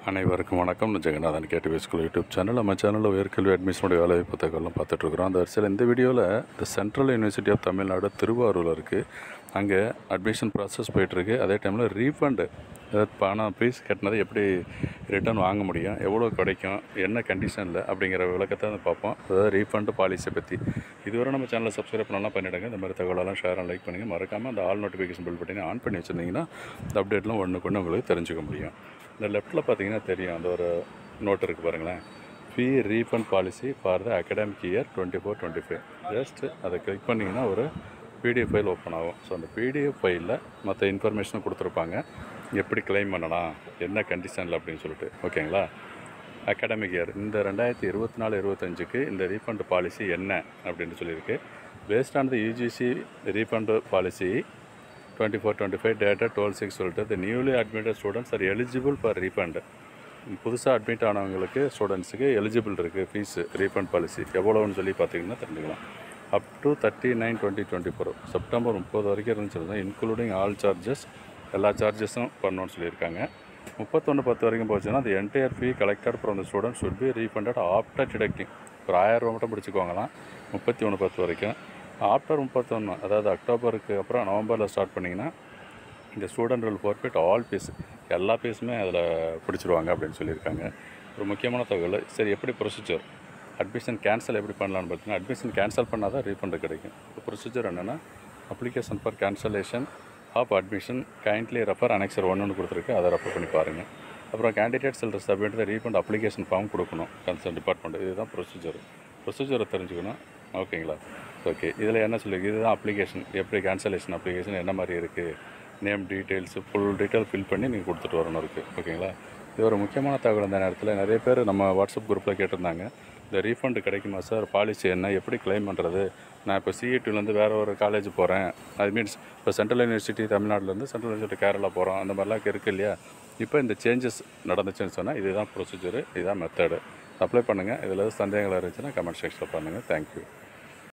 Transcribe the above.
அனைவருக்கும் வணக்கம் நான் ஜெகநாதன் கேட்டு ஸ்கூல் யூடியூப் சேனல் நம்ம சேனலில் உயர்கல்வி அட்மிஷனுடைய வேலை புத்தகங்கள்லாம் பார்த்துட்ருக்குறோம் அந்த வரிசையில் இந்த வீடியோவில் இந்த சென்ட்ரல் யூனிவர்சிட்டி ஆஃப் தமிழ்நாடு திருவாரூரில் இருக்குது அங்கே அட்மிஷன் ப்ராசஸ் போயிட்டுருக்கு அதே டைமில் ரீஃபண்டு அதாவது பணம் ஃபீஸ் கட்டினதை எப்படி ரிட்டர்ன் வாங்க முடியும் எவ்வளோ கிடைக்கும் என்ன கண்டிஷனில் அப்படிங்கிற விளக்கத்தை வந்து பார்ப்போம் அதாவது ரீஃபண்டு பாலிசியை பற்றி இதுவரை நம்ம சேனலை சப்ஸ்கிரைப் பண்ணலாம் பண்ணிவிடுங்க இந்த மாதிரி தகவலெல்லாம் ஷேர் அண்ட் லைக் பண்ணுங்கள் மறக்காமல் அந்த ஆல் நோட்டிஃபிகேஷன் பில் பட்டனை ஆன் பண்ணி வச்சுருந்தீங்கன்னா இந்த அப்டேட்லாம் ஒன்றுக்கு ஒன்று உங்களுக்கு தெரிஞ்சுக்க முடியும் இந்த லெஃப்ட்டில் பார்த்தீங்கன்னா தெரியும் அந்த ஒரு நோட் இருக்குது பாருங்களேன் fee refund policy for the academic year twenty four twenty five just அதை கிளிக் பண்ணிங்கன்னா ஒரு பிடிஎஃப் ஃபைல் ஓப்பன் ஆகும் ஸோ அந்த பிடிஎஃப் ஃபைலில் மற்ற இன்ஃபர்மேஷனும் கொடுத்துருப்பாங்க எப்படி கிளைம் பண்ணலாம் என்ன கண்டிஷனில் அப்படின்னு சொல்லிட்டு ஓகேங்களா அகாடமிக் இயர் இந்த ரெண்டாயிரத்தி இருபத்தி நாலு இருபத்தஞ்சுக்கு இந்த ரீஃபண்ட் பாலிசி என்ன அப்படின்னு சொல்லியிருக்கு based on the UGC refund policy twenty four twenty five dated twelve six சொல்லிட்டு the newly admitted students are eligible for refund புதுசாக அட்மிட் ஆனவங்களுக்கு ஸ்டூடெண்ட்ஸுக்கு எலிஜிபிள் இருக்குது ஃபீஸு ரீஃபண்ட் பாலிசி எவ்வளோன்னு சொல்லி பார்த்தீங்கன்னா தெரிஞ்சுக்கலாம் up to thirty nine twenty twenty four September முப்பது வரைக்கும் இருந்துச்சு இன்க்ளூடிங் ஆல் சார்ஜஸ் எல்லா சார்ஜஸும் பண்ணணும்னு சொல்லியிருக்காங்க முப்பத்தொன்று பத்து வரைக்கும் போச்சுன்னா அந்த entire fee collected from the student should be refunded after deducting ஒரு ஆயிரம் ரூபா மட்டும் பிடிச்சிக்கோங்களாம் முப்பத்தி ஒன்று பத்து வரைக்கும் ஆஃப்டர் முப்பத்தொன்று அதாவது அக்டோபருக்கு அப்புறம் நவம்பரில் ஸ்டார்ட் பண்ணிங்கன்னா இந்த student will forfeit all fees எல்லா பீஸுமே அதில் பிடிச்சிருவாங்க அப்படின்னு சொல்லியிருக்காங்க ஒரு முக்கியமான தகவல் சரி எப்படி ப்ரொசீஜர் அட்மிஷன் கேன்சல் எப்படி பண்ணலான்னு பார்த்தீங்கன்னா அட்மிஷன் கேன்சல் பண்ணால் தான் ரீஃபண்டு கிடைக்கும் இப்போ ப்ரொசீஜர் என்னென்னா application for cancellation of admission kindly refer annexure ஒன்றுன்னு கொடுத்துருக்கு அதை ரெஃபர் பண்ணி பாருங்கள் அப்புறம் கேண்டிடேட் சில்ட்ர submit the refund application form கொடுக்கணும் கன்சர்ன் டிபார்ட்மெண்ட் இதுதான் ப்ரொசீஜர் ப்ரொசீஜரை தெரிஞ்சுக்கணும் ஓகேங்களா ஓகே இதில் என்ன சொல்லியிருக்கு இதுதான் அப்ளிகேஷன் எப்படி கேன்சலேஷன் அப்ளிகேஷன் என்ன மாதிரி இருக்குது name details full detail fill பண்ணி நீங்கள் கொடுத்துட்டு வரணும் இருக்குது ஓகேங்களா இது ஒரு முக்கியமான தகவல் இந்த நேரத்தில் நிறைய பேர் நம்ம வாட்ஸ்அப் குரூப்பில் கேட்டிருந்தாங்க இந்த ரீஃபண்டு கிடைக்குமா சார் பாலிசி என்ன எப்படி கிளைம் பண்ணுறது நான் இப்போ சிஇடிலேருந்து வேறு ஒரு காலேஜ் போகிறேன் அது மீன்ஸ் இப்போ சென்ட்ரல் யூனிவர்சிட்டி தமிழ்நாட்டிலேருந்து சென்ட்ரல் யூனிவர்சிட்டி கேரளா போகிறோம் அந்த மாதிரிலாம் இருக்குது இல்லையா இப்போ இந்த சேஞ்சஸ் நடந்துச்சுன்னு சொன்னால் இதுதான் ப்ரொசீஜரு இதுதான் மெத்தடு அப்ளை பண்ணுங்கள் இதில் எதுவும் சந்தேகங்கள் இருந்துச்சுன்னா கமெண்ட் செக்ஷனில் பண்ணுங்கள் தேங்க்யூ